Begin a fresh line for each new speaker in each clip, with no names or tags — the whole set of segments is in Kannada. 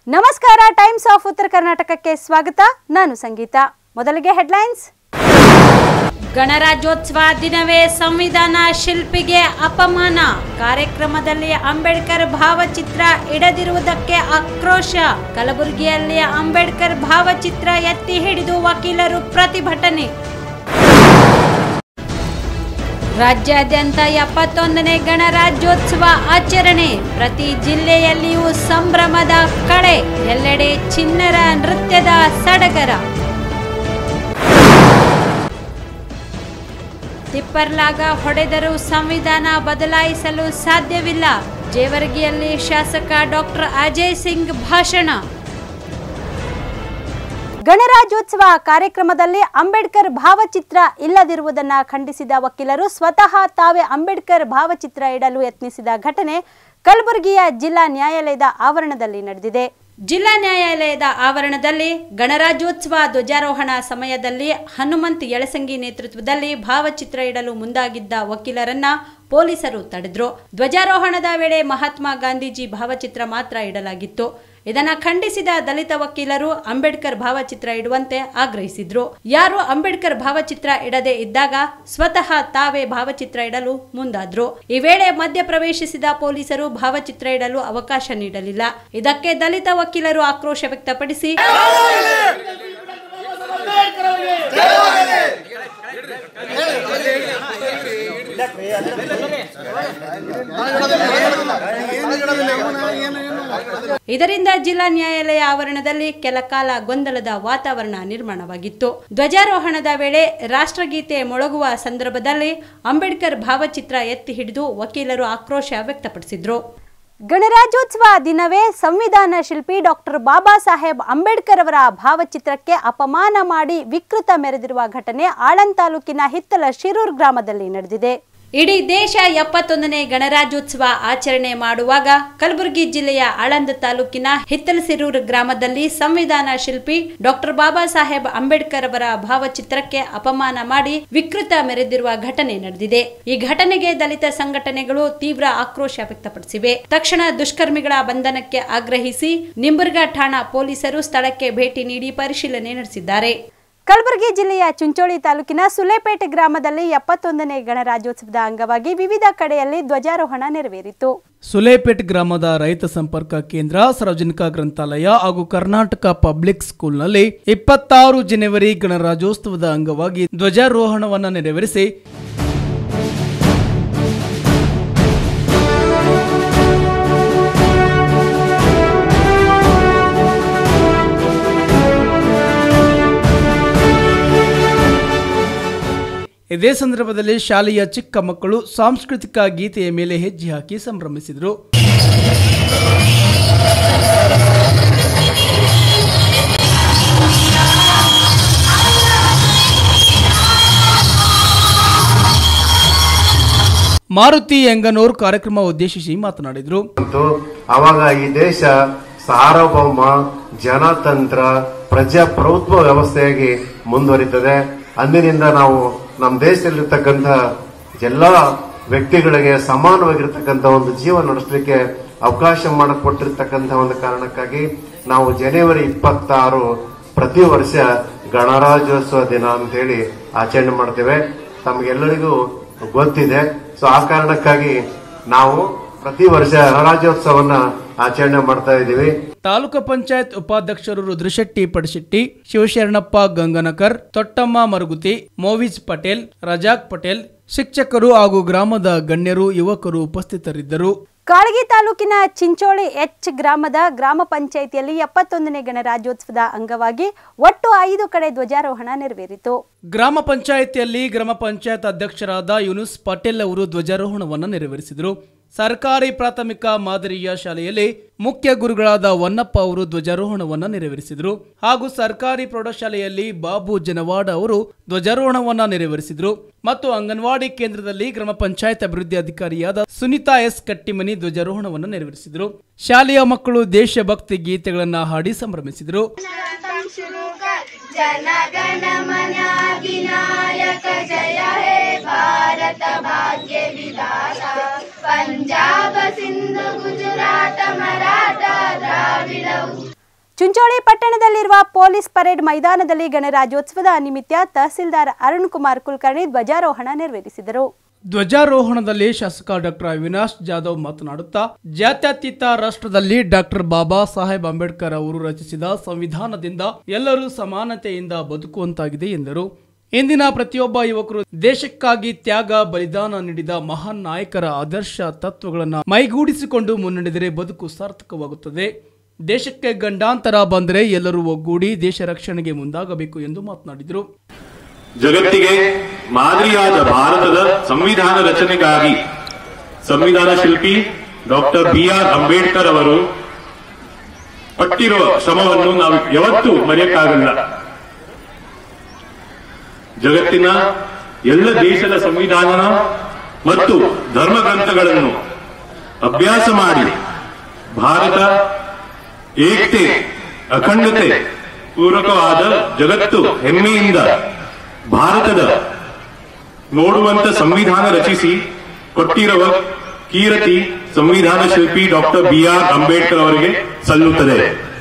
ನಮಸ್ಕಾರ ಟೈಮ್ಸ್ ಆಫ್ ಉತ್ತರ ಕರ್ನಾಟಕಕ್ಕೆ ಸ್ವಾಗತ ನಾನು ಸಂಗೀತ ಮೊದಲಿಗೆ ಹೆಡ್ಲೈನ್ಸ್
ಗಣರಾಜ್ಯೋತ್ಸವ ದಿನವೇ ಸಂವಿಧಾನ ಶಿಲ್ಪಿಗೆ ಅಪಮಾನ ಕಾರ್ಯಕ್ರಮದಲ್ಲಿ ಅಂಬೇಡ್ಕರ್ ಭಾವಚಿತ್ರ ಇಡದಿರುವುದಕ್ಕೆ ಆಕ್ರೋಶ ಕಲಬುರಗಿಯಲ್ಲಿ ಅಂಬೇಡ್ಕರ್ ಭಾವಚಿತ್ರ ಎತ್ತಿ ಹಿಡಿದು ವಕೀಲರು ಪ್ರತಿಭಟನೆ ರಾಜ್ಯಾದ್ಯಂತ ಎಪ್ಪತ್ತೊಂದನೇ ಗಣರಾಜ್ಯೋತ್ಸವ ಆಚರಣೆ ಪ್ರತಿ ಜಿಲ್ಲೆಯಲ್ಲಿಯೂ ಸಂಭ್ರಮದ ಕಳೆ ಎಲ್ಲೆಡೆ ಚಿನ್ನರ ನೃತ್ಯದ ಸಡಗರ ತಿಪ್ಪರ್ಲಾಗ ಹೊಡೆದರೂ ಸಂವಿಧಾನ ಬದಲಾಯಿಸಲು ಸಾಧ್ಯವಿಲ್ಲ ಜೇವರ್ಗಿಯಲ್ಲಿ ಶಾಸಕ ಡಾಕ್ಟರ್ ಅಜಯ್ ಸಿಂಗ್ ಭಾಷಣ
ಗಣರಾಜ್ಯೋತ್ಸವ ಕಾರ್ಯಕ್ರಮದಲ್ಲಿ ಅಂಬೇಡ್ಕರ್ ಭಾವಚಿತ್ರ ಇಲ್ಲದಿರುವುದನ್ನ ಖಂಡಿಸಿದ ವಕೀಲರು ಸ್ವತಃ ತಾವೇ ಅಂಬೇಡ್ಕರ್ ಭಾವಚಿತ್ರ ಇಡಲು ಯತ್ನಿಸಿದ ಘಟನೆ ಕಲಬುರಗಿಯ ಜಿಲ್ಲಾ ನ್ಯಾಯಾಲಯದ ಆವರಣದಲ್ಲಿ ನಡೆದಿದೆ
ಜಿಲ್ಲಾ ನ್ಯಾಯಾಲಯದ ಆವರಣದಲ್ಲಿ ಗಣರಾಜ್ಯೋತ್ಸವ ಧ್ವಜಾರೋಹಣ ಸಮಯದಲ್ಲಿ ಹನುಮಂತ್ ಯಳಸಂಗಿ ನೇತೃತ್ವದಲ್ಲಿ ಭಾವಚಿತ್ರ ಇಡಲು ಮುಂದಾಗಿದ್ದ ವಕೀಲರನ್ನ ಪೊಲೀಸರು ತಡೆದ್ರು ಧ್ವಜಾರೋಹಣದ ವೇಳೆ ಮಹಾತ್ಮ ಗಾಂಧೀಜಿ ಭಾವಚಿತ್ರ ಮಾತ್ರ ಇಡಲಾಗಿತ್ತು ಇದನ್ನ ಖಂಡಿಸಿದ ದಲಿತ ವಕೀಲರು ಅಂಬೇಡ್ಕರ್ ಭಾವಚಿತ್ರ ಇಡುವಂತೆ ಆಗ್ರಹಿಸಿದ್ರು ಯಾರು ಅಂಬೇಡ್ಕರ್ ಭಾವಚಿತ್ರ ಇಡದೆ ಇದ್ದಾಗ ಸ್ವತಃ ತಾವೇ ಭಾವಚಿತ್ರ ಇಡಲು ಮುಂದಾದ್ರು ಈ ವೇಳೆ ಮಧ್ಯ ಪ್ರವೇಶಿಸಿದ ಪೊಲೀಸರು ಭಾವಚಿತ್ರ ಇಡಲು ಅವಕಾಶ ನೀಡಲಿಲ್ಲ ಇದಕ್ಕೆ ದಲಿತ ವಕೀಲರು ಆಕ್ರೋಶ ವ್ಯಕ್ತಪಡಿಸಿ ಇದರಿಂದ ಜಿಲ್ಲಾ ನ್ಯಾಯಾಲಯ ಆವರಣದಲ್ಲಿ ಕೆಲ ಕಾಲ ಗೊಂದಲದ ವಾತಾವರಣ ನಿರ್ಮಾಣವಾಗಿತ್ತು ಧ್ವಜಾರೋಹಣದ ವೇಳೆ ರಾಷ್ಟ್ರಗೀತೆ ಮೊಳಗುವ ಸಂದರ್ಭದಲ್ಲಿ ಅಂಬೇಡ್ಕರ್ ಭಾವಚಿತ್ರ ಎತ್ತಿ ಹಿಡಿದು ವಕೀಲರು ಆಕ್ರೋಶ ವ್ಯಕ್ತಪಡಿಸಿದ್ರು
ಗಣರಾಜ್ಯೋತ್ಸವ ದಿನವೇ ಸಂವಿಧಾನ ಶಿಲ್ಪಿ ಡಾಕ್ಟರ್ ಬಾಬಾ ಸಾಹೇಬ್ ಅಂಬೇಡ್ಕರ್ ಅವರ ಭಾವಚಿತ್ರಕ್ಕೆ ಅಪಮಾನ ಮಾಡಿ ವಿಕೃತ ಮೆರೆದಿರುವ ಘಟನೆ ಆಳಂದ್ ತಾಲೂಕಿನ ಹಿತ್ತಲ ಶಿರೂರ್ ಗ್ರಾಮದಲ್ಲಿ ನಡೆದಿದೆ
ಇಡೀ ದೇಶ ಎಪ್ಪತ್ತೊಂದನೇ ಗಣರಾಜ್ಯೋತ್ಸವ ಆಚರಣೆ ಮಾಡುವಾಗ ಕಲಬುರಗಿ ಜಿಲ್ಲೆಯ ಆಳಂದ ತಾಲೂಕಿನ ಹಿತ್ತಲಸಿರೂರು ಗ್ರಾಮದಲ್ಲಿ ಸಂವಿಧಾನ ಶಿಲ್ಪಿ ಡಾಕ್ಟರ್ ಬಾಬಾ ಸಾಹೇಬ್ ಅಂಬೇಡ್ಕರ್ ಅವರ ಭಾವಚಿತ್ರಕ್ಕೆ ಅಪಮಾನ ಮಾಡಿ ವಿಕೃತ ಮೆರೆದಿರುವ ಘಟನೆ ನಡೆದಿದೆ ಈ ಘಟನೆಗೆ ದಲಿತ ಸಂಘಟನೆಗಳು ತೀವ್ರ ಆಕ್ರೋಶ ವ್ಯಕ್ತಪಡಿಸಿವೆ ತಕ್ಷಣ ದುಷ್ಕರ್ಮಿಗಳ ಬಂಧನಕ್ಕೆ ಆಗ್ರಹಿಸಿ ನಿಂಬರ್ಗಾ ಠಾಣಾ ಪೊಲೀಸರು ಸ್ಥಳಕ್ಕೆ ಭೇಟಿ ನೀಡಿ ಪರಿಶೀಲನೆ ನಡೆಸಿದ್ದಾರೆ
ಕಲಬುರಗಿ ಜಿಲ್ಲೆಯ ಚುಂಚೋಳಿ ತಾಲೂಕಿನ ಸುಲೇಪೇಟೆ ಗ್ರಾಮದಲ್ಲಿ ಎಪ್ಪತ್ತೊಂದನೇ ಗಣರಾಜ್ಯೋತ್ಸವದ ಅಂಗವಾಗಿ ವಿವಿಧ ಕಡೆಯಲ್ಲಿ ಧ್ವಜಾರೋಹಣ ನೆರವೇರಿತು
ಸುಲೇಪೇಟ್ ಗ್ರಾಮದ ರೈತ ಸಂಪರ್ಕ ಕೇಂದ್ರ ಸಾರ್ವಜನಿಕ ಗ್ರಂಥಾಲಯ ಹಾಗೂ ಕರ್ನಾಟಕ ಪಬ್ಲಿಕ್ ಸ್ಕೂಲ್ನಲ್ಲಿ ಇಪ್ಪತ್ತಾರು ಜನವರಿ ಗಣರಾಜ್ಯೋತ್ಸವದ ಅಂಗವಾಗಿ ಧ್ವಜಾರೋಹಣವನ್ನು ನೆರವೇರಿಸಿ ಇದೇ ಸಂದರ್ಭದಲ್ಲಿ ಶಾಲೆಯ ಚಿಕ್ಕ ಮಕ್ಕಳು ಸಾಂಸ್ಕೃತಿಕ ಗೀತೆಯ ಮೇಲೆ ಹೆಜ್ಜೆ ಹಾಕಿ ಸಂಭ್ರಮಿಸಿದರು ಮಾರುತಿ ಎಂಗನೂರ್ ಕಾರ್ಯಕ್ರಮ ಉದ್ದೇಶಿಸಿ ಮಾತನಾಡಿದರು
ಬಂತು ಅವಾಗ ಈ ದೇಶ ಸಾರ್ವಭೌಮ ಜನತಂತ್ರ ಪ್ರಜಾಪ್ರಭುತ್ವ ವ್ಯವಸ್ಥೆಯಾಗಿ ಮುಂದುವರಿತದೆ ಅಂದಿನಿಂದ ನಾವು ನಮ್ಮ ದೇಶದಲ್ಲಿರ್ತಕ್ಕಂಥ ಎಲ್ಲ ವ್ಯಕ್ತಿಗಳಿಗೆ ಸಮಾನವಾಗಿರ್ತಕ್ಕಂಥ ಒಂದು ಜೀವನ ನಡೆಸಲಿಕ್ಕೆ ಅವಕಾಶ ಮಾಡಿಕೊಟ್ಟಿರ್ತಕ್ಕಂಥ ಒಂದು ಕಾರಣಕ್ಕಾಗಿ ನಾವು ಜನವರಿ ಇಪ್ಪತ್ತಾರು ಪ್ರತಿ ವರ್ಷ ಗಣರಾಜ್ಯೋತ್ಸವ ದಿನ ಅಂತೇಳಿ ಆಚರಣೆ ಮಾಡ್ತೇವೆ ತಮಗೆಲ್ಲರಿಗೂ ಗೊತ್ತಿದೆ ಸೊ ಆ ಕಾರಣಕ್ಕಾಗಿ ನಾವು ಪ್ರತಿ ವರ್ಷ ಗಣರಾಜ್ಯೋತ್ಸವನ್ನ ಆಚರಣೆ ಮಾಡ್ತಾ ಇದ್ದೀವಿ
ತಾಲೂಕು ಪಂಚಾಯತ್ ಉಪಾಧ್ಯಕ್ಷರು ರುದ್ರಶೆಟ್ಟಿ ಪಡಶೆಟ್ಟಿ ಶಿವಶರಣಪ್ಪ ಗಂಗನಕರ್ ತೊಟ್ಟಮ್ಮ ಮರುಗುತಿ ಮೋವಿಜ್ ಪಟೇಲ್ ರಜಾಕ್ ಪಟೇಲ್ ಶಿಕ್ಷಕರು ಹಾಗೂ ಗ್ರಾಮದ ಗಣ್ಯರು ಯುವಕರು ಉಪಸ್ಥಿತರಿದ್ದರು
ಕಾಳಗಿ ತಾಲೂಕಿನ ಚಿಂಚೋಳಿ ಎಚ್ ಗ್ರಾಮದ ಗ್ರಾಮ ಪಂಚಾಯಿತಿಯಲ್ಲಿ ಎಪ್ಪತ್ತೊಂದನೇ ಗಣರಾಜ್ಯೋತ್ಸವದ ಅಂಗವಾಗಿ ಒಟ್ಟು ಐದು ಕಡೆ ಧ್ವಜಾರೋಹಣ ನೆರವೇರಿತು
ಗ್ರಾಮ ಪಂಚಾಯಿತಿಯಲ್ಲಿ ಗ್ರಾಮ ಪಂಚಾಯತ್ ಅಧ್ಯಕ್ಷರಾದ ಯುನುಸ್ ಪಟೇಲ್ ಅವರು ಧ್ವಜಾರೋಹಣವನ್ನು ನೆರವೇರಿಸಿದರು ಸರ್ಕಾರಿ ಪ್ರಾಥಮಿಕ ಮಾದರಿಯ ಶಾಲೆಯಲ್ಲಿ ಮುಖ್ಯ ಗುರುಗಳಾದ ವನ್ನಪ್ಪ ಅವರು ಧ್ವಜಾರೋಹಣವನ್ನು ನೆರವೇರಿಸಿದರು ಹಾಗೂ ಸರ್ಕಾರಿ ಪ್ರೌಢಶಾಲೆಯಲ್ಲಿ ಬಾಬು ಜನವಾಡ ಅವರು ಧ್ವಜಾರೋಹಣವನ್ನು ನೆರವೇರಿಸಿದರು ಮತ್ತು ಅಂಗನವಾಡಿ ಕೇಂದ್ರದಲ್ಲಿ ಗ್ರಾಮ ಪಂಚಾಯತ್ ಅಭಿವೃದ್ಧಿ ಅಧಿಕಾರಿಯಾದ ಸುನೀತಾ ಎಸ್ ಕಟ್ಟಿಮನಿ ಧ್ವಜಾರೋಹಣವನ್ನು ನೆರವೇರಿಸಿದರು ಶಾಲೆಯ ಮಕ್ಕಳು ದೇಶಭಕ್ತಿ ಗೀತೆಗಳನ್ನು ಹಾಡಿ ಸಂಭ್ರಮಿಸಿದರು
जनगण मन अधिनायक जय हे भारत भाग्य विधाता पंजाब सिंधु गुजरात मराठा द्राविड
ಚುಂಚೋಳಿ ಪಟ್ಟಣದಲ್ಲಿರುವ ಪೊಲೀಸ್ ಪರೇಡ್ ಮೈದಾನದಲ್ಲಿ ಗಣರಾಜ್ಯೋತ್ಸವದ ನಿಮಿತ್ತ ತಹಸೀಲ್ದಾರ್ ಅರುಣ್ ಕುಮಾರ್ ಕುಲಕರ್ಣಿ ಧ್ವಜಾರೋಹಣ ನೆರವೇರಿಸಿದರು
ಧ್ವಜಾರೋಹಣದಲ್ಲಿ ಶಾಸಕ ಡಾಕ್ಟರ್ ಅವಿನಾಶ್ ಜಾಧವ್ ಮಾತನಾಡುತ್ತಾ ಜಾತ್ಯತೀತ ರಾಷ್ಟ್ರದಲ್ಲಿ ಡಾಕ್ಟರ್ ಬಾಬಾ ಸಾಹೇಬ್ ಅಂಬೇಡ್ಕರ್ ಅವರು ರಚಿಸಿದ ಸಂವಿಧಾನದಿಂದ ಎಲ್ಲರೂ ಸಮಾನತೆಯಿಂದ ಬದುಕುವಂತಾಗಿದೆ ಎಂದರು ಇಂದಿನ ಪ್ರತಿಯೊಬ್ಬ ಯುವಕರು ದೇಶಕ್ಕಾಗಿ ತ್ಯಾಗ ಬಲಿದಾನ ನೀಡಿದ ಮಹಾನ್ ನಾಯಕರ ಆದರ್ಶ ತತ್ವಗಳನ್ನು ಮೈಗೂಡಿಸಿಕೊಂಡು ಮುನ್ನಡೆದರೆ ಬದುಕು ಸಾರ್ಥಕವಾಗುತ್ತದೆ ದೇಶಕ್ಕೆ ಗಂಡಾಂತರ ಬಂದರೆ ಎಲ್ಲರೂ ಒಗ್ಗೂಡಿ ದೇಶ ರಕ್ಷಣೆಗೆ ಮುಂದಾಗಬೇಕು ಎಂದು ಮಾತನಾಡಿದರು
ಜಗತ್ತಿಗೆ ಮಾದರಿಯಾದ ಭಾರತದ ಸಂವಿಧಾನ ರಚನೆಗಾಗಿ ಸಂವಿಧಾನ ಶಿಲ್ಪಿ ಡಾಕ್ಟರ್ ಬಿ ಆರ್ ಅಂಬೇಡ್ಕರ್ ಅವರು ಪಟ್ಟಿರುವ ಶ್ರಮವನ್ನು ನಾವು ಯಾವತ್ತೂ ಮರೆಯಕ್ಕಾಗಲ್ಲ ಜಗತ್ತಿನ ಎಲ್ಲ ದೇಶದ ಸಂವಿಧಾನ ಮತ್ತು ಧರ್ಮ ಗ್ರಂಥಗಳನ್ನು ಅಭ್ಯಾಸ ಮಾಡಿ ಭಾರತ ಏಕತೆ ಅಖಂಡತೆ ಪೂರಕವಾದ ಜಗತ್ತು ಹೆಮ್ಮೆಯಿಂದ ಭಾರತದ ನೋಡುವಂತ ಸಂವಿಧಾನ ರಚಿಸಿ ಕೊಟ್ಟಿರುವ ಕೀರ್ತಿ ಸಂವಿಧಾನ ಶಿಲ್ಪಿ ಡಾಕ್ಟರ್ ಬಿ ಆರ್ ಅಂಬೇಡ್ಕರ್ ಅವರಿಗೆ ಸಲ್ಲುತ್ತದೆ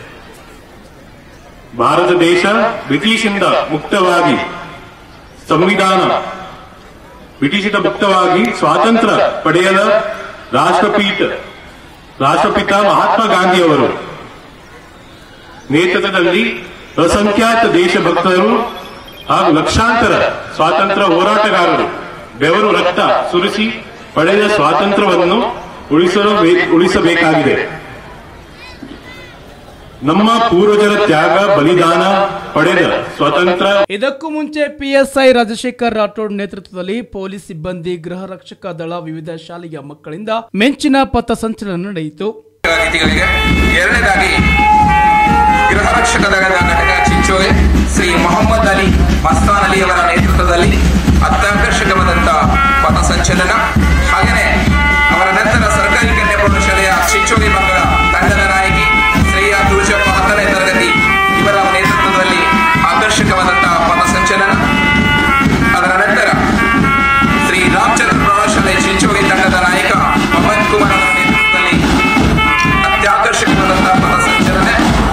ಭಾರತ ದೇಶ ಬ್ರಿಟಿಷಿಂದ ಮುಕ್ತವಾಗಿ ಸಂವಿಧಾನ ಬ್ರಿಟಿಷಿಂದ ಮುಕ್ತವಾಗಿ ಸ್ವಾತಂತ್ರ್ಯ ಪಡೆಯದ ರಾಷ್ಟ್ರಪೀಠ ರಾಷ್ಟ್ರಪಿತ ಮಹಾತ್ಮ ಗಾಂಧಿಯವರು ನೇತೃತ್ವದಲ್ಲಿ ಅಸಂಖ್ಯಾತ ದೇಶಭಕ್ತರು ಹಾಗೂ ಲಕ್ಷಾಂತರ ಸ್ವಾತಂತ್ರ್ಯ ಹೋರಾಟಗಾರರು ಬೆವರು ರಕ್ತ ಸುರಿಸಿ ಪಡೆದ ಸ್ವಾತಂತ್ರ್ಯವನ್ನು ಉಳಿಸಲು ಉಳಿಸಬೇಕಾಗಿದೆ ನಮ್ಮ ಪೂರ್ವಜರ ತ್ಯಾಗ ಬಲಿದಾನ ಪಡೆದ ಸ್ವತಂತ್ರ
ಇದಕ್ಕೂ ಮುಂಚೆ ಪಿಎಸ್ಐ ರಾಜಶೇಖರ್ ರಾಠೋಡ್ ನೇತೃತ್ವದಲ್ಲಿ ಪೊಲೀಸ್ ಸಿಬ್ಬಂದಿ ಗೃಹ ರಕ್ಷಕ ದಳ ವಿವಿಧ ಶಾಲೆಯ ಮಕ್ಕಳಿಂದ ಮೆಂಚಿನ ಪಥಸಂಚಲನ ನಡೆಯಿತು
ಅತಿಥಿಗಳಿಗೆ ಎರಡನೇದಾಗಿ ಗೃಹ ರಕ್ಷಕ ದಳದ ಘಟಕ ಚಿಂಚೋಳಿ ಶ್ರೀ ಮೊಹಮ್ಮದ್ ಅಲಿ ಮಸ್ತಾನ್ ಅಲಿ ಅವರ ನೇತೃತ್ವದಲ್ಲಿ ಅತ್ಯಾಕರ್ಷಕವಾದಂತಹ ಪಥಸಂಚಲನ ಹಾಗೆಯೇ ಅವರ ನಂತರ ಸರ್ಕಾರಿ ಕನ್ಯಾ ಪ್ರೌಢಶಾಲೆಯ ಚಿಂಚೋಳಿ ಮಕ್ಕಳ ತಂಡದ ನಾಯಕಿ ಶ್ರೇಯ ತುಳಜಪ್ಪ ಹತ್ತನೇ ತರಗತಿ ಇವರ ನೇತೃತ್ವದಲ್ಲಿ ಆಕರ್ಷಕವಾದಂತಹ ಪಥಸಂಚಲನ ಅದರ ನಂತರ ಶ್ರೀ ರಾಮಚಂದ್ರ ಪ್ರೌಢಶಾಲೆ ಚಿಂಚೋಳಿ ತಂಡದ ನಾಯಕ ಅಮನ್ ಕುಮಾರ್ ಅವರ ನೇತೃತ್ವದಲ್ಲಿ ಅತ್ಯಾಕರ್ಷಕವಾದಂತಹ ಪಥಸಂಚಲನೆ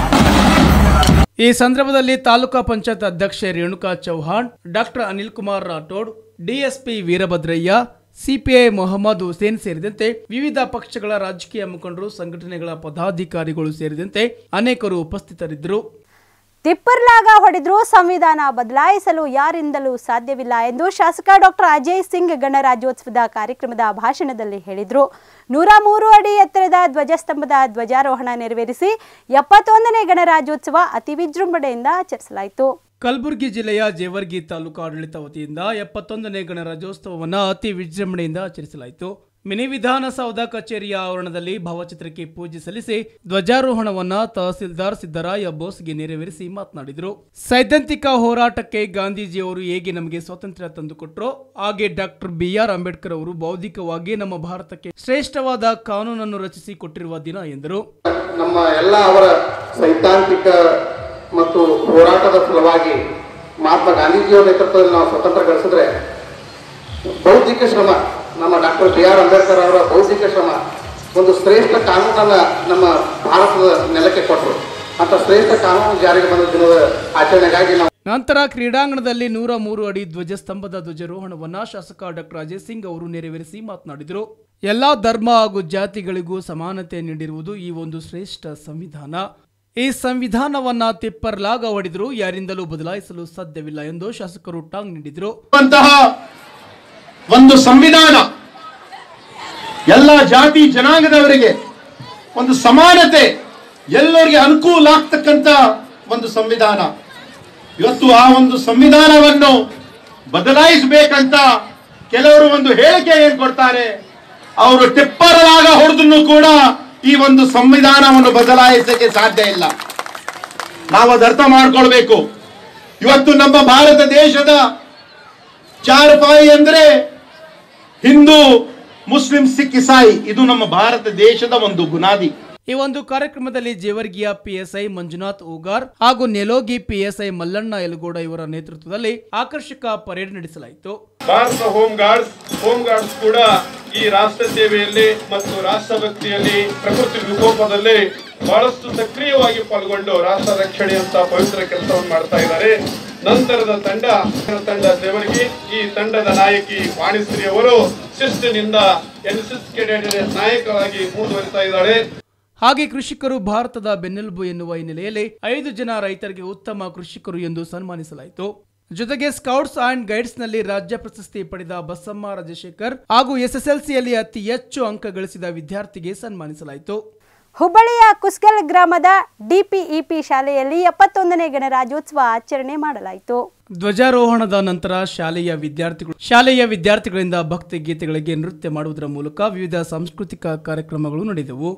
ಈ ಸಂದರ್ಭದಲ್ಲಿ ತಾಲೂಕಾ ಪಂಚಾಯತ್ ಅಧ್ಯಕ್ಷೆ Renuka Chauhan doctor Anil Kumar Rathod DSP Veerabhadrayya CPI Mohammed Hussain ಸೇರಿದಂತೆ ವಿವಿಧ ಪಕ್ಷಗಳ ರಾಜಕೀಯ ಮುಖಂಡರು ಸಂಘಟನೆಗಳ ಪದಾಧಿಕಾರಿಗಳು ಸೇರಿದಂತೆ ಅನೇಕರು ಉಪಸ್ಥಿತರಿದ್ದರು
ತಿಪ್ಪರ್ಲಾಗ ಹೊಡೆದ್ರೂ ಸಂವಿಧಾನ ಬದಲಾಯಿಸಲು ಯಾರಿಂದಲೂ ಸಾಧ್ಯವಿಲ್ಲ ಎಂದು ಶಾಸಕ ಡಾಕ್ಟರ್ ಅಜಯ್ ಸಿಂಗ್ ಗಣರಾಜ್ಯೋತ್ಸವದ ಕಾರ್ಯಕ್ರಮದ ಭಾಷಣದಲ್ಲಿ ಹೇಳಿದರು ನೂರ ಮೂರು ಅಡಿ ಎತ್ತರದ ಧ್ವಜಸ್ತಂಭದ ಧ್ವಜಾರೋಹಣ ನೆರವೇರಿಸಿ ಎಪ್ಪತ್ತೊಂದನೇ ಗಣರಾಜ್ಯೋತ್ಸವ ಅತಿ ವಿಜೃಂಭಣೆಯಿಂದ ಆಚರಿಸಲಾಯಿತು
ಕಲಬುರಗಿ ಜಿಲ್ಲೆಯ ಜೇವರ್ಗಿ ತಾಲೂಕು ಆಡಳಿತ ವತಿಯಿಂದ ಎಪ್ಪತ್ತೊಂದನೇ ಗಣರಾಜ್ಯೋತ್ಸವವನ್ನು ಅತಿ ವಿಜೃಂಭಣೆಯಿಂದ ಆಚರಿಸಲಾಯಿತು ಮಿನಿ ವಿಧಾನಸೌಧ ಕಚೇರಿಯ ಆವರಣದಲ್ಲಿ ಭಾವಚಿತ್ರಕ್ಕೆ ಪೂಜೆ ಸಲ್ಲಿಸಿ ಧ್ವಜಾರೋಹಣವನ್ನ ತಹಸೀಲ್ದಾರ್ ಸಿದ್ದರಾಯ ಬೋಸ್ಗೆ ನೆರವೇರಿಸಿ ಮಾತನಾಡಿದರು ಸೈದ್ಧಾಂತಿಕ ಹೋರಾಟಕ್ಕೆ ಗಾಂಧೀಜಿಯವರು ಹೇಗೆ ನಮಗೆ ಸ್ವಾತಂತ್ರ್ಯ ತಂದುಕೊಟ್ರೋ ಹಾಗೆ ಡಾಕ್ಟರ್ ಬಿ ಆರ್ ಅಂಬೇಡ್ಕರ್ ಅವರು ಬೌದ್ಧಿಕವಾಗಿ ನಮ್ಮ ಭಾರತಕ್ಕೆ ಶ್ರೇಷ್ಠವಾದ ಕಾನೂನನ್ನು ರಚಿಸಿ ಕೊಟ್ಟಿರುವ ದಿನ ಎಂದರು
ನಮ್ಮ ಎಲ್ಲ ಅವರ ಸೈದ್ಧಾಂತಿಕ ಮತ್ತು ಹೋರಾಟದ ಫಲವಾಗಿ ಮಹಾತ್ಮ ಗಾಂಧೀಜಿಯವರ ನೇತೃತ್ವದಲ್ಲಿ ನಾವು ಸ್ವತಂತ್ರ ಗಳಿಸಿದ್ರೆ ಬೌದ್ಧಿಕ ಶ್ರಮ ನಮ್ಮ ಡಾಕ್ಟರ್ ಬಿ ಆರ್ ಅಂಬೇಡ್ಕರ್ ಅವರ ಬೌದ್ಧಿಕ ಶ್ರಮ ಒಂದು ಶ್ರೇಷ್ಠ ಕಾನೂನನ್ನು ನಮ್ಮ ಭಾರತದ ನೆಲಕ್ಕೆ ಕೊಟ್ಟರು ಅಂತ ಶ್ರೇಷ್ಠ ಕಾನೂನು ಜಾರಿಗೆ ಬಂದ ದಿನದ ಆಚರಣೆಗಾಗಿ ನಾವು
ನಂತರ ಕ್ರೀಡಾಂಗಣದಲ್ಲಿ ನೂರ ಮೂರು ಅಡಿ ಧ್ವಜಸ್ತಂಭದ ಧ್ವಜಾರೋಹಣವನ್ನ ಶಾಸಕ ಡಾಕ್ಟರ್ ಅಜಯ್ ಸಿಂಗ್ ಅವರು ನೆರವೇರಿಸಿ ಮಾತನಾಡಿದರು ಎಲ್ಲಾ ಧರ್ಮ ಹಾಗೂ ಜಾತಿಗಳಿಗೂ ಸಮಾನತೆ ನೀಡಿರುವುದು ಈ ಒಂದು ಶ್ರೇಷ್ಠ ಸಂವಿಧಾನ ಈ ಸಂವಿಧಾನವನ್ನ ತಿಪ್ಪರ್ಲಾಗ ಹೊಡೆದರೂ ಯಾರಿಂದಲೂ ಬದಲಾಯಿಸಲು ಸಾಧ್ಯವಿಲ್ಲ ಎಂದು ಶಾಸಕರು ಟಾಂಗ್ ನೀಡಿದರು
ಅಂತಹ ಒಂದು ಸಂವಿಧಾನ ಎಲ್ಲ ಜಾತಿ ಜನಾಂಗದವರಿಗೆ ಒಂದು ಸಮಾನತೆ ಎಲ್ಲರಿಗೆ ಅನುಕೂಲ ಆಗ್ತಕ್ಕಂಥ ಒಂದು ಸಂವಿಧಾನ ಇವತ್ತು ಆ ಒಂದು ಸಂವಿಧಾನವನ್ನು ಬದಲಾಯಿಸಬೇಕಂತ ಕೆಲವರು ಒಂದು ಹೇಳಿಕೆ ಏನ್ ಕೊಡ್ತಾರೆ ಅವರು ಟಿಪ್ಪರಲಾಗ ಹೊಡೆದ್ರು ಕೂಡ ಈ ಒಂದು ಸಂವಿಧಾನವನ್ನು ಬದಲಾಯಿಸಕ್ಕೆ ಸಾಧ್ಯ ಇಲ್ಲ ನಾವು ಅದು ಅರ್ಥ ಮಾಡ್ಕೊಳ್ಬೇಕು ಇವತ್ತು ನಮ್ಮ ಭಾರತ ದೇಶದ ಚಾರ್ಪಾಯಿ ಅಂದ್ರೆ ಹಿಂದೂ ಮುಸ್ಲಿಂ ಸಿಖ್ ಇಸಾಯಿ ಇದು ನಮ್ಮ ಭಾರತ ದೇಶದ ಒಂದು ಬುನಾದಿ
ಈ ಒಂದು ಕಾರ್ಯಕ್ರಮದಲ್ಲಿ ಜೇವರ್ಗಿಯ ಪಿಎಸ್ಐ ಮಂಜುನಾಥ್ ಉಗಾರ್ ಹಾಗೂ ನೆಲೋಗಿ ಪಿಎಸ್ಐ ಮಲ್ಲಣ್ಣ ಯಲಗೋಡ ಇವರ ನೇತೃತ್ವದಲ್ಲಿ ಆಕರ್ಷಕ ಪರೇಡ್ ನಡೆಸಲಾಯಿತು
Bharat home guards home guards ಕೂಡ ಈ ರಾಷ್ಟ್ರ ಸೇವೆಯಲ್ಲಿ ಮತ್ತು ರಾಷ್ಟ್ರಭಕ್ತಿಯಲ್ಲಿ ಪ್ರಕೃತಿ ವಿಕೋಪದಲ್ಲಿ ಬಹಳಷ್ಟು ಸಕ್ರಿಯವಾಗಿ ಪಾಲ್ಗೊಂಡು ರಾಷ್ಟ್ರ ರಕ್ಷಣೆಯಂತ ಪವಿತ್ರ ಕೆಲಸವನ್ನು ಮಾಡ್ತಾ ಇದ್ದಾರೆ ನಂತರದ ತಂಡ ತಂಡ ದೇವರಿಗೆ ಈ ತಂಡದ ನಾಯಕಿ ವಾಣಿಶ್ರೀ ಅವರು ಶಿಸ್ತಿನಿಂದ ಎನ್ಎಸ್ಎಸ್ ಕೆಡೆಟ್ ನಾಯಕರಾಗಿ ಮುಂದುವರಿತಾ ಇದ್ದಾಳೆ
ಹಾಗೆ ಕೃಷಿಕರು ಭಾರತದ ಬೆನ್ನೆಲುಬು ಎನ್ನುವ ಹಿನ್ನೆಲೆಯಲ್ಲಿ ಐದು ಜನ ರೈತರಿಗೆ ಉತ್ತಮ ಕೃಷಿಕರು ಎಂದು ಸನ್ಮಾನಿಸಲಾಯಿತು ಜೊತೆಗೆ ಸ್ಕೌಟ್ಸ್ ಅಂಡ್ ಗೈಡ್ಸ್ ನಲ್ಲಿ ರಾಜ್ಯ ಪ್ರಶಸ್ತಿ ಪಡೆದ ಬಸಮ್ಮ ರಾಜಶೇಖರ್ ಹಾಗೂ ಎಸ್ಎಸ್ಎಲ್ಸಿಯಲ್ಲಿ ಅತಿ ಹೆಚ್ಚು ಅಂಕ ಗಳಿಸಿದ ವಿದ್ಯಾರ್ಥಿಗೆ ಸನ್ಮಾನಿಸಲಾಯಿತು
ಹುಬ್ಬಳ್ಳಿಯ ಕುಸ್ಗಲ್ ಗ್ರಾಮದ ಡಿಪಿಇಪಿ ಶಾಲೆಯಲ್ಲಿ ಎಪ್ಪತ್ತೊಂದನೇ ಗಣರಾಜ್ಯೋತ್ಸವ ಆಚರಣೆ ಮಾಡಲಾಯಿತು
ಧ್ವಜಾರೋಹಣದ ನಂತರ ಶಾಲೆಯ ವಿದ್ಯಾರ್ಥಿಗಳು ಶಾಲೆಯ ವಿದ್ಯಾರ್ಥಿಗಳಿಂದ ಭಕ್ತಿ ಗೀತೆಗಳಿಗೆ ನೃತ್ಯ ಮಾಡುವುದರ ಮೂಲಕ ವಿವಿಧ ಸಾಂಸ್ಕೃತಿಕ ಕಾರ್ಯಕ್ರಮಗಳು ನಡೆದವು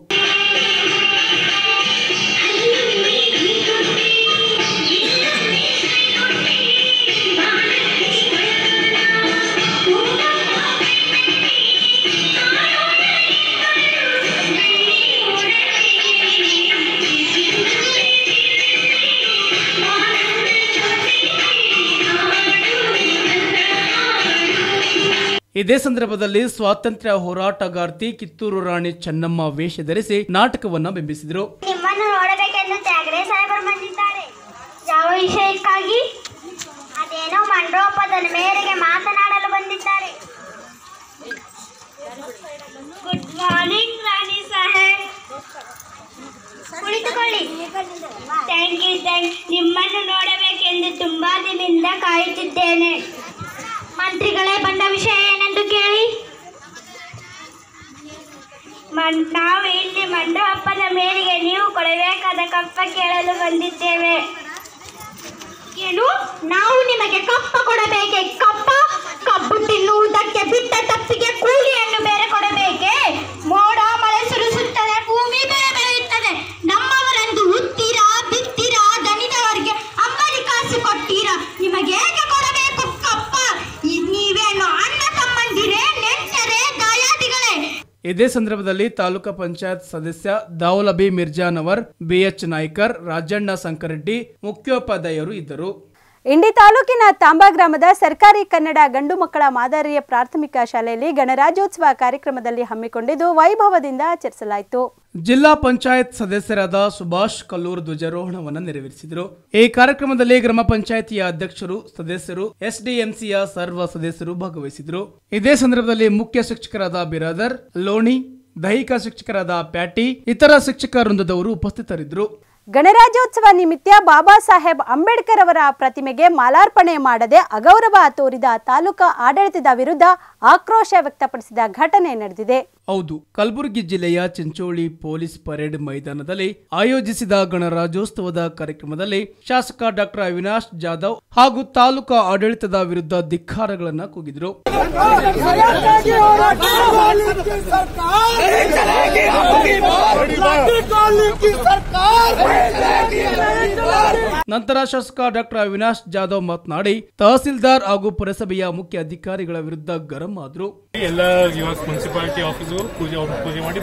ಇದೇ ಸಂದರ್ಭದಲ್ಲಿ ಸ್ವಾತಂತ್ರ್ಯ ಹೋರಾಟಗಾರ್ತಿ ಕಿತ್ತೂರು ರಾಣಿ ಚೆನ್ನಮ್ಮ ವೇಷ ಧರಿಸಿ ನಾಟಕವನ್ನ ಬಿಂಬಿಸಿದರು
ನಿಮ್ಮನ್ನು ನೋಡಬೇಕೆಂದು ತ್ಯಾಗರೆ ಸಾಹೇಬರು ಬಂದಿದ್ದಾರೆ ಯಾವ ವಿಷಯಕ್ಕಾಗಿ ಅದೇನೋ ಮಂಡೋಪದ ಮೇರೆಗೆ ಮಾತನಾಡಲು ಬಂದಿದ್ದಾರೆ ಗುಡ್ ಮಾರ್ನಿಂಗ್ ರಾಣಿ ಸಾಹೇಬ್ ಕುಳಿತುಕೊಳ್ಳಿ ಥ್ಯಾಂಕ್ ಯು ಥ್ಯಾಂಕ್ ನಿಮ್ಮನ್ನು ನೋಡಬೇಕೆಂದು ತುಂಬಾ ದಿನದಿಂದ ಕಾಯುತ್ತಿದ್ದೇನೆ ಮಂತ್ರಿಗಳೇ ಬಂದ ವಿಷಯ ಏನೆಂದು ಕೇಳಿ ಮನ್- ನಾವು ಇಲ್ಲಿ ಮಂಡು ಹಬ್ಬದ ಮೇರೆಗೆ ನೀವು ಕೊಡಬೇಕಾದ ಕಪ್ಪ ಕೇಳಲು ಬಂದಿದ್ದೇವೆ ಏನು ನಾವು ನಿಮಗೆ ಕಪ್ಪ ಕೊಡಬೇಕೆ ಕಪ್ಪ ಕಬ್ಬು ತಿನ್ನುವುದಕ್ಕೆ ಬಿಟ್ಟ ತಪ್ಪಿಗೆ ಕೂಲಿಯನ್ನು ಬೇರೆ ಕೊಡಬೇಕೆ ಮೋಡ ಮಳೆ ಸುರಿಸುತ್ತದೆ ಭೂಮಿ ಬೆಳೆ ಬೆಳೆಯುತ್ತದೆ ನಮ್ಮವರೆಂದು ಉತ್ತೀರಾ ಬಿತ್ತೀರಾ ದಣಿದವರಿಗೆ ಅಂಬಲಿ ಕಾಸು ಕೊಟ್ಟೀರಾ ನಿಮಗೆ ಏಕೆ ಕೊಡಬೇಕು ಕಪ್ಪ ಈ- ನೀವೇನು ಅಣ್ಣ ತಮ್ಮಂದಿರೇ ನೆಂಟರೇ ದಾಯಾದಿಗಳೇ
ಇದೇ ಸಂದರ್ಭದಲ್ಲಿ ತಾಲೂಕಾ ಪಂಚಾಯತ್ ಸದಸ್ಯ ದಾವುಲಬಿ ಮಿರ್ಜಾನವರ್ ಬಿಎಚ್ ನಾಯ್ಕರ್ ರಾಜಣ್ಣ ಸಂಕರೆಡ್ಡಿ ಮುಖ್ಯೋಪಾಧ್ಯಾಯರು ಇದ್ದರು
ಇಂಡಿ ತಾಲೂಕಿನ ತಾಂಬಾ ಗ್ರಾಮದ ಸರ್ಕಾರಿ ಕನ್ನಡ ಗಂಡು ಮಕ್ಕಳ ಮಾದರಿಯ ಪ್ರಾಥಮಿಕ ಶಾಲೆಯಲ್ಲಿ ಗಣರಾಜ್ಯೋತ್ಸವ ಕಾರ್ಯಕ್ರಮದಲ್ಲಿ ಹಮ್ಮಿಕೊಂಡಿದ್ದು ವೈಭವದಿಂದ ಆಚರಿಸಲಾಯಿತು
ಜಿಲ್ಲಾ ಪಂಚಾಯತ್ ಸದಸ್ಯರಾದ ಸುಭಾಷ್ ಕಲ್ಲೂರ್ ಧ್ವಜಾರೋಹಣವನ್ನು ನೆರವೇರಿಸಿದರು ಈ ಕಾರ್ಯಕ್ರಮದಲ್ಲಿ ಗ್ರಾಮ ಪಂಚಾಯತಿಯ ಅಧ್ಯಕ್ಷರು ಸದಸ್ಯರು ಎಸ್ಡಿಎಂಸಿಯ ಸರ್ವ ಸದಸ್ಯರು ಭಾಗವಹಿಸಿದರು ಇದೇ ಸಂದರ್ಭದಲ್ಲಿ ಮುಖ್ಯ ಶಿಕ್ಷಕರಾದ ಬಿರಾದರ್ ಲೋಣಿ ದೈಹಿಕ ಶಿಕ್ಷಕರಾದ ಪ್ಯಾಟಿ ಇತರ ಶಿಕ್ಷಕ ವೃಂದದವರು ಉಪಸ್ಥಿತರಿದ್ದರು
ಗಣರಾಜ್ಯೋತ್ಸವ ನಿಮಿತ್ತ ಬಾಬಾ ಸಾಹೇಬ್ ಅಂಬೇಡ್ಕರ್ ಅವರ ಪ್ರತಿಮೆಗೆ ಮಾಲಾರ್ಪಣೆ ಮಾಡದೆ ಅಗೌರವ ತೋರಿದ ತಾಲೂಕಾ ಆಡಳಿತದ ವಿರುದ್ಧ ಆಕ್ರೋಶ ವ್ಯಕ್ತಪಡಿಸಿದ ಘಟನೆ ನಡೆದಿದೆ
ಹೌದು ಕಲಬುರಗಿ ಜಿಲ್ಲೆಯ ಚಿಂಚೋಳಿ ಪೊಲೀಸ್ ಪರೇಡ್ ಮೈದಾನದಲ್ಲಿ ಆಯೋಜಿಸಿದ ಗಣರಾಜ್ಯೋತ್ಸವದ ಕಾರ್ಯಕ್ರಮದಲ್ಲಿ ಶಾಸಕ ಡಾಕ್ಟರ್ ಅವಿನಾಶ್ ಜಾಧವ್ ಹಾಗೂ ತಾಲೂಕಾ ಆಡಳಿತದ ವಿರುದ್ಧ ಧಿಕ್ಕಾರಗಳನ್ನ ಕೂಗಿದರು ನಂತರ ಶಾಸಕ ಡಾಕ್ಟರ್ ಅವಿನಾಶ್ ಜಾಧವ್ ಮಾತನಾಡಿ ತಹಸೀಲ್ದಾರ್ ಹಾಗೂ ಪುರಸಭೆಯ ಮುಖ್ಯ ಅಧಿಕಾರಿಗಳ ವಿರುದ್ಧ ಗರಂ ಆದ್ರು
ಎಲ್ಲ ಇವಾಗ ಮುನ್ಸಿಪಾಲಿಟಿ ಆಫೀಸು ಪೂಜೆ ಪೂಜೆ ಮಾಡಿ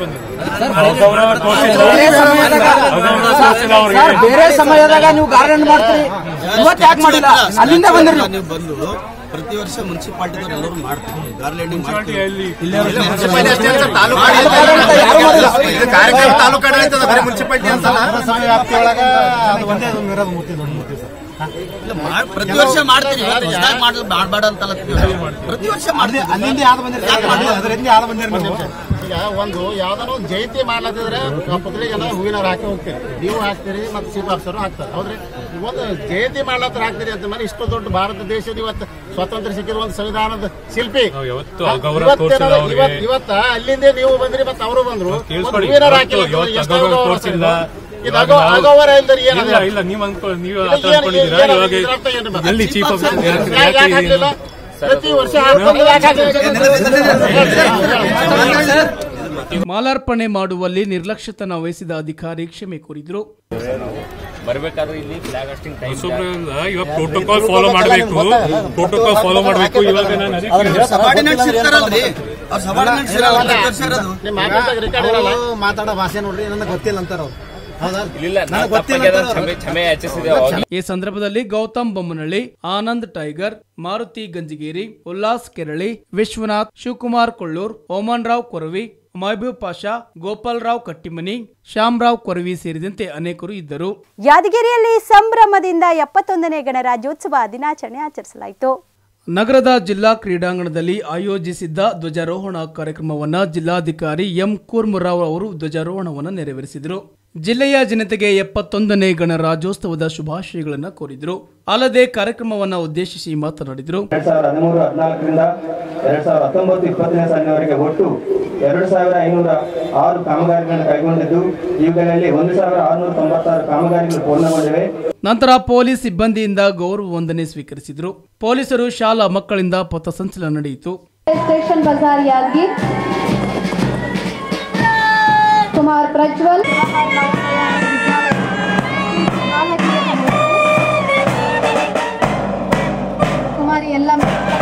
ಸರ್, ಬೇರೆ ಸಮಯದಾಗ ನೀವು ಗಾರ್ಡನ್ ಮಾಡ್ತೀರಿ ಇವತ್ತು ಯಾಕೆ ಮಾಡಿಲ್ಲ ಅಲ್ಲಿಂದ ಬಂದ್ರಿ
ನೀವು ಬಂದು ಪ್ರತಿ ವರ್ಷ ಮುನ್ಸಿಪಾಲ್ಟಿದವ್ರು ಎಲ್ಲರೂ ಮಾಡ್ತಾರೆ ಗಾರ್ಲೆಂಡಿಂಗ್
ತಾಲೂಕು ಆಡಳಿತದ ಬರೀ ಮುನ್ಸಿಪಾಲಿಟಿ
ಪ್ರತಿ ವರ್ಷ ಮಾಡ್ತೀರಿ ಇವತ್ತು ಹೊಸ್ದಾಗಿ ಮಾಡಲು ಮಾಡಬೇಡ ಅಂತಲ್ಲ ಪ್ರತಿ ವರ್ಷ ಮಾಡ್ತೀವಿ
ಅಲ್ಲಿಂದ ಯಾವ್ದು ಬಂದಿರಿ
ಯಾಕೆ ಮಾಡಿಲ್ಲ?
ಅದರಿಂದ ಯಾವ್ದು ಬಂದಿರಿ ನೀವು
ಈಗ ಒಂದು ಯಾವ್ದಾರ ಒಂದು ಜಯಂತಿ ಮಾಡ್ಲತ್ತಿದ್ರೆ ಆ ಪತ್ರಿಕೆಲ್ಲ ಹೂವಿನವ್ರು ಹಾಕಿ ಹೋಗ್ತೀರಿ ನೀವು ಹಾಕ್ತೀರಿ ಮತ್ತು ಚೀಫ್ ಆಫೀಸರು ಹಾಕ್ತಾರೆ ಹೌದ್ರಿ ಒಂದು ಜಯಂತಿ ಮಾಡ್ಲತ್ರ ಹಾಕ್ತೀರಿ ಅಂತ ಮೇಲೆ ಇಷ್ಟು ದೊಡ್ಡ ಭಾರತ ದೇಶದ ಇವತ್ತು ಸ್ವಾತಂತ್ರ್ಯ ಸಿಕ್ಕಿದ ಒಂದು ಸಂವಿಧಾನದ ಶಿಲ್ಪಿ
ಯಾವತ್ತು
ಹಾ,
ಅಗೌರವ
ಇವತ್ತೇನಾದ್ರು-
ತೋರ್ಸಿಲ್ಲ ಅವ್ರಿಗೆ.
ಇವತ್ತು- ಇವತ್ತ ಅಲ್ಲಿಂದೇ ನೀವು ಬಂದ್ರಿ ಮತ್ತೆ ಅವರು ಬಂದ್ರು ಒಂದು
ಕೇಳಿಸ್ಕೊಳ್ಳಿ
ಹೂವಿನವ್ರು ಹಾಕಿ
ಇವತ್ತು- ಇವತ್ತು
ಎಷ್ಟು
ಅಗೌರವ
ಅಗೌರವ
ತೋರ್ಸಿಲ್ಲ
ಇದು
ಇವಾಗ
ಅಗೌ-
ನಾವು-
ಅಗೌರವ ಇಲ್ದರೆ ಏನದ
ಇಲ್ಲ ಇಲ್ಲ ನೀವು ಅನ್ಕೊ ನೀವು ಆ ಥರ
ಇದು ಏನು-
ಅನ್ಕೊಂಡಿದ್ದೀರಾ
ಏನು-
ಇವಾಗ
ಇದ್ರ ಅರ್ಥ ಏನು ಮತ್ತೆ?
ಎಲ್ಲಿ ಚೀಫ್ ಆಫೀಸರ್
ಯಾಕೆ ಹಾಕ್ಲಿಲ್ಲ? ಪ್ರತಿ ವರ್ಷ ಹಾಕ್ಕೊಂಡು ಯಾಕೆ ಹಾಕ್ಲಿಲ್ಲ?
ಮಾಲಾರ್ಪಣೆ ಮಾಡುವಲ್ಲಿ ನಿರ್ಲಕ್ಷ್ಯತನ ವಹಿಸಿದ ಅಧಿಕಾರಿ ಕ್ಷಮೆ ಕೋರಿದ್ರು
ಬರ್ಬೇಕಾದ್ರೆ ಇಲ್ಲಿ ಫ್ಲಾಗ್ ಹಾಸ್ಟಿಂಗ್ ಟೈಮ್
ಹೊಸಬ್ರಿಂದ ಇವಾಗ ಪ್ರೋಟೋಕಾಲ್ ಫಾಲೋ ಮಾಡಬೇಕು ಪ್ರೋಟೋಕಾಲ್ ಫಾಲೋ ಮಾಡಬೇಕು ಇವಾಗ ನಾನು ಅದಕ್ಕೆ
ಸಬಾರ್ಡಿನೇಟ್ಸ್ ಇರ್ತಾರಲ್ರಿ ಅವ್ರ ಸಬಾರ್ಡಿನೇಟ್ಸ್ ಇರಲ್ಲ ಕರ್ಸಿರೋದು
ಮಾತಾಡೋ ಭಾಷೆ ನೋಡ್ರಿ ನನಗೆ ಗೊತ್ತಿಲ್ಲ ಅಂತಾರ ಅವ್ರು ಹೌದಾ
ಇಲ್ಲ ನಾವು
ನನಗೆ ಗೊತ್ತಿಲ್ಲ
ತಪ್ಪಾಗ್ಯದ
ಅಂತಾರ
ಕ್ಷಮೆ
ಅವ್ರು.
ಕ್ಷಮೆ ಯಾಚಿಸಿದೆ
ಈ ಸಂದರ್ಭದಲ್ಲಿ ಗೌತಮ್ ಬೊಮ್ಮನಹಳ್ಳಿ ಆನಂದ್ ಟೈಗರ್ ಮಾರುತಿ ಗಂಜಿಗೇರಿ ಉಲ್ಲಾಸ್ ಕೆರಳಿ ವಿಶ್ವನಾಥ್ ಶಿವಕುಮಾರ್ ಕೊಳ್ಳೂರ್ ಓಮನ್ ರಾವ್ ಕೊರವಿ ಮಹಬೂಬ್ ಪಾಷಾ ಗೋಪಾಲ್ ರಾವ್ ಕಟ್ಟಿಮನಿ ಶ್ಯಾಮರಾವ್ ಕೊರವಿ ಸೇರಿದಂತೆ ಅನೇಕರು ಇದ್ದರು
ಯಾದಗಿರಿಯಲ್ಲಿ ಸಂಭ್ರಮದಿಂದ ಎಪ್ಪತ್ತೊಂದನೇ ಗಣರಾಜ್ಯೋತ್ಸವ ದಿನಾಚರಣೆ ಆಚರಿಸಲಾಯಿತು
ನಗರದ ಜಿಲ್ಲಾ ಕ್ರೀಡಾಂಗಣದಲ್ಲಿ ಆಯೋಜಿಸಿದ್ದ ಧ್ವಜಾರೋಹಣ ಕಾರ್ಯಕ್ರಮವನ್ನ ಜಿಲ್ಲಾಧಿಕಾರಿ ಎಂ ಕೂರ್ಮುರಾವ್ ಅವರು ಧ್ವಜಾರೋಹಣವನ್ನು ನೆರವೇರಿಸಿದರು ಜಿಲ್ಲೆಯ ಜನತೆಗೆ ಎಪ್ಪತ್ತೊಂದನೇ ಗಣರಾಜ್ಯೋತ್ಸವದ ಶುಭಾಶಯಗಳನ್ನು ಕೋರಿದರು ಅಲ್ಲದೆ ಕಾರ್ಯಕ್ರಮವನ್ನು ಉದ್ದೇಶಿಸಿ ಮಾತನಾಡಿದರು
ಎರಡ್ ಸಾವಿರದ ಹದಿಮೂರು ಹದಿನಾಲ್ಕರಿಂದ ಎರಡ್ ಸಾವಿರದ ಹತ್ತೊಂಬತ್ತು ಇಪ್ಪತ್ತನೇ ಸಾಲಿನವರೆಗೆ ಒಟ್ಟು ಎರಡು ಸಾವಿರ ಐನೂರ ಆರು ಕಾಮಗಾರಿಗಳನ್ನು ಕೈಗೊಂಡಿದ್ದು ಇವುಗಳಲ್ಲಿ ಒಂದು ಸಾವಿರ ಆರುನೂರ ತೊಂಬತ್ತಾರು ಕಾಮಗಾರಿಗಳು ಪೂರ್ಣಗೊಂಡಿವೆ
ನಂತರ ಪೊಲೀಸ್ ಸಿಬ್ಬಂದಿಯಿಂದ ಗೌರವ ವಂದನೆ ಸ್ವೀಕರಿಸಿದರು ಪೊಲೀಸರು ಶಾಲಾ ಮಕ್ಕಳಿಂದ ಪಥಸಂಚಲನ ನಡೆಯಿತು
स्टेशन बाजार यादगीर कुमार प्रज्वल कुमारी यल्लम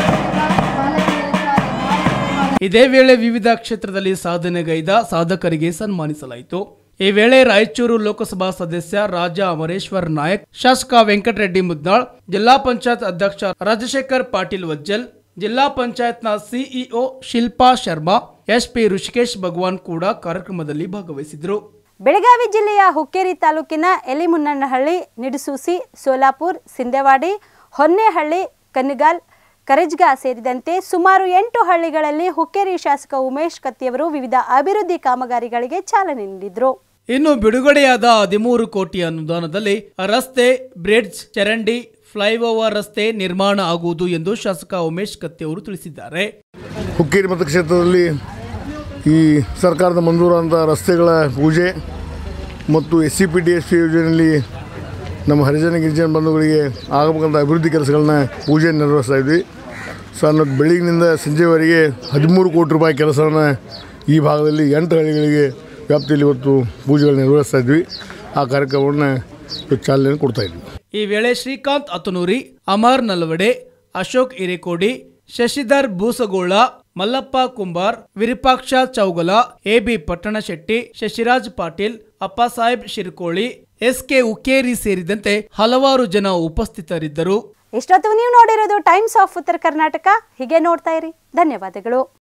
ಇದೇ ವೇಳೆ ವಿವಿಧ ಕ್ಷೇತ್ರದಲ್ಲಿ ಸಾಧನೆಗೈದ ಸಾಧಕರಿಗೆ ಸನ್ಮಾನಿಸಲಾಯಿತು ಈ ವೇಳೆ ರಾಯಚೂರು ಲೋಕಸಭಾ ಸದಸ್ಯ ರಾಜ ಅಮರೇಶ್ವರ್ ನಾಯಕ್ ಶಾಸಕ ವೆಂಕಟರೆಡ್ಡಿ ಮುದ್ನಾಳ್ ಜಿಲ್ಲಾ ಪಂಚಾಯತ್ ಅಧ್ಯಕ್ಷ ರಾಜಶೇಖರ್ ಪಾಟೀಲ್ ವಜ್ಜಲ್ ಜಿಲ್ಲಾ ಪಂಚಾಯತ್ನ ಸಿಇಒ ಶಿಲ್ಪಾ ಶರ್ಮಾ ಎಸ್ಪಿ ಋಷಿಕೇಶ್ ಭಗವಾನ್ ಕೂಡ ಕಾರ್ಯಕ್ರಮದಲ್ಲಿ ಭಾಗವಹಿಸಿದ್ರು
ಬೆಳಗಾವಿ ಜಿಲ್ಲೆಯ ಹುಕ್ಕೇರಿ ತಾಲೂಕಿನ ಎಲಿಮುನ್ನನಹಳ್ಳಿ ನಿಡಸೂಸಿ ಸೋಲಾಪುರ್ ಸಿಂಧೆವಾಡಿ ಹೊನ್ನೇಹಳ್ಳಿ ಕನ್ನಗಾಲ್ ಕರಜ್ಗಾ ಸೇರಿದಂತೆ ಸುಮಾರು ಎಂಟು ಹಳ್ಳಿಗಳಲ್ಲಿ ಹುಕ್ಕೇರಿ ಶಾಸಕ ಉಮೇಶ್ ಕತ್ತಿಯವರು ವಿವಿಧ ಅಭಿವೃದ್ಧಿ ಕಾಮಗಾರಿಗಳಿಗೆ ಚಾಲನೆ ನೀಡಿದರು
ಇನ್ನು ಬಿಡುಗಡೆಯಾದ ಹದಿಮೂರು ಕೋಟಿ ಅನುದಾನದಲ್ಲಿ ರಸ್ತೆ ಬ್ರಿಡ್ಜ್ ಚರಂಡಿ ಫ್ಲೈಓವರ್ ರಸ್ತೆ ನಿರ್ಮಾಣ ಆಗುವುದು ಎಂದು ಶಾಸಕ ಉಮೇಶ್ ಕತ್ತಿ ಅವರು ತಿಳಿಸಿದ್ದಾರೆ
ಹುಕ್ಕೇರಿ ಮತಕ್ಷೇತ್ರದಲ್ಲಿ ಈ ಸರ್ಕಾರದ ಮಂಜೂರಾದ ರಸ್ತೆಗಳ ಪೂಜೆ ಮತ್ತು S C P T S P ಯೋಜನೆಯಲ್ಲಿ ನಮ್ಮ ಹರಿಜನ ಗಿರಿಜನ ಬಂಧುಗಳಿಗೆ ಆಗಬೇಕಂತ ಅಭಿವೃದ್ಧಿ ಕೆಲಸಗಳನ್ನ ಪೂಜೆ ನಿರ್ವಹಿಸ್ತಾ ಇದ್ವಿ ಸೊ ಅನ್ನೋ ಬೆಳಗಿನಿಂದ ಸಂಜೆವರೆಗೆ ಹದಿಮೂರು ಕೋಟಿ ರೂಪಾಯಿ ಕೆಲಸವನ್ನು ಈ ಭಾಗದಲ್ಲಿ ಎಂಟು ಹಳ್ಳಿಗಳಿಗೆ ವ್ಯಾಪ್ತಿಯಲ್ಲಿ ಇವತ್ತು ಪೂಜೆಗಳು ನಿರ್ವಹಿಸ್ತಾ ಇದ್ವಿ ಆ ಕಾರ್ಯಕ್ರಮವನ್ನು ಇವತ್ತು ಚಾಲನೆ ಕೊಡ್ತಾ ಇದ್ವಿ
ಈ ವೇಳೆ Srikanth Athanoori Amar Nalwade Ashok Hirekodi Shashidhar Boosagol Mallappa Kumbar Virupaksha Chougala AB Pattanashetti Shashiraj Patil Appasaheb Shirkoli S K Ukeri ಸೇರಿದಂತೆ ಹಲವಾರು ಜನ ಉಪಸ್ಥಿತರಿದ್ದರು
ಇಷ್ಟೊತ್ತು ನೀವು ನೋಡಿರೋದು ಟೈಮ್ಸ್ ಆಫ್ ಉತ್ತರ ಕರ್ನಾಟಕ ಹೀಗೆ ನೋಡ್ತಾ ಇರಿ ಧನ್ಯವಾದಗಳು